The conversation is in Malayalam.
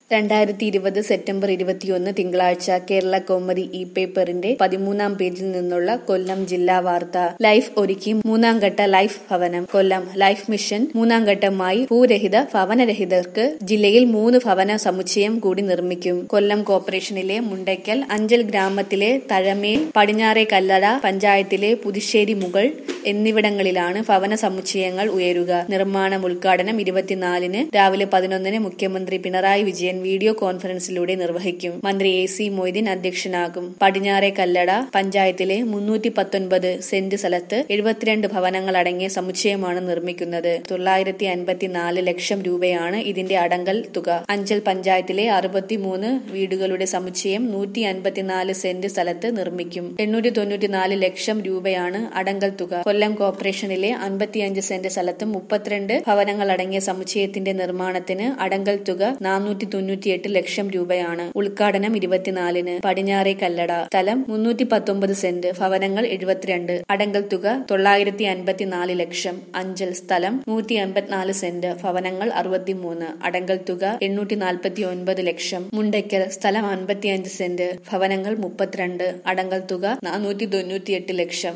രണ്ടായിരത്തി ഇരുപത് സെപ്റ്റംബർ ഇരുപത്തിയൊന്ന് തിങ്കളാഴ്ച കേരള കൗമുദി ഇ പേപ്പറിന്റെ പതിമൂന്നാം പേജിൽ നിന്നുള്ള കൊല്ലം ജില്ലാ വാർത്ത ലൈഫ് ഒരുക്കി മൂന്നാം ഘട്ട ലൈഫ് ഭവനം കൊല്ലം ലൈഫ് മിഷൻ മൂന്നാം ഘട്ടമായി ഭൂരഹിത ഭവനരഹിതർക്ക് ജില്ലയിൽ മൂന്ന് ഭവന സമുച്ചയം കൂടി നിർമ്മിക്കും കൊല്ലം കോർപ്പറേഷനിലെ മുണ്ടയ്ക്കൽ അഞ്ചൽ ഗ്രാമത്തിലെ തഴമേൽ പടിഞ്ഞാറെ കല്ലട പഞ്ചായത്തിലെ പുതുശ്ശേരി മുകൾ എന്നിവിടങ്ങളിലാണ് ഭവന സമുച്ചയങ്ങൾ ഉയരുക നിർമ്മാണം ഉദ്ഘാടനം ഇരുപത്തിനാലിന് രാവിലെ പതിനൊന്നിന് മുഖ്യമന്ത്രി പിണറായി വിജയൻ വീഡിയോ കോൺഫറൻസിലൂടെ നിർവഹിക്കും മന്ത്രി എ സി മൊയ്തീൻ അധ്യക്ഷനാകും പടിഞ്ഞാറെ കല്ലട പഞ്ചായത്തിലെ മുന്നൂറ്റി പത്തൊൻപത് സെന്റ് സ്ഥലത്ത് എഴുപത്തിരണ്ട് ഭവനങ്ങൾ അടങ്ങിയ സമുച്ചയമാണ് നിർമ്മിക്കുന്നത് തൊള്ളായിരത്തി അൻപത്തിനാല് ലക്ഷം രൂപയാണ് ഇതിന്റെ അടങ്കൽ തുക അഞ്ചൽ പഞ്ചായത്തിലെ അറുപത്തിമൂന്ന് വീടുകളുടെ സമുച്ചയം നൂറ്റി അൻപത്തിനാല് സെന്റ് സ്ഥലത്ത് നിർമ്മിക്കും എണ്ണൂറ്റി തൊണ്ണൂറ്റിനാല് ലക്ഷം രൂപയാണ് അടങ്കൽ തുക കൊല്ലം കോർപ്പറേഷനിലെ അൻപത്തിയഞ്ച് സെന്റ് സ്ഥലത്ത് മുപ്പത്തിരണ്ട് ഭവനങ്ങൾ അടങ്ങിയ സമുച്ചയത്തിന്റെ നിർമ്മാണത്തിന് അടങ്കൽ തുക നാനൂറ്റി തൊണ്ണൂറ്റിയെട്ട് ലക്ഷം രൂപയാണ് ഉദ്ഘാടനം ഇരുപത്തിനാലിന് പടിഞ്ഞാറെ കല്ലട സ്ഥലം മുന്നൂറ്റി പത്തൊമ്പത് സെന്റ് ഭവനങ്ങൾ എഴുപത്തിരണ്ട് അടങ്കൽ തുക തൊള്ളായിരത്തി അൻപത്തിനാല് ലക്ഷം അഞ്ചൽ സ്ഥലം നൂറ്റി അൻപത്തിനാല് സെന്റ് ഭവനങ്ങൾ അറുപത്തിമൂന്ന് അടങ്കൽ തുക എണ്ണൂറ്റി നാൽപ്പത്തി ഒൻപത് ലക്ഷം മുണ്ടയ്ക്കൽ സ്ഥലം അൻപത്തിയഞ്ച് സെന്റ് ഭവനങ്ങൾ മുപ്പത്തിരണ്ട് അടങ്കൽ തുക നാനൂറ്റി തൊണ്ണൂറ്റിയെട്ട് ലക്ഷം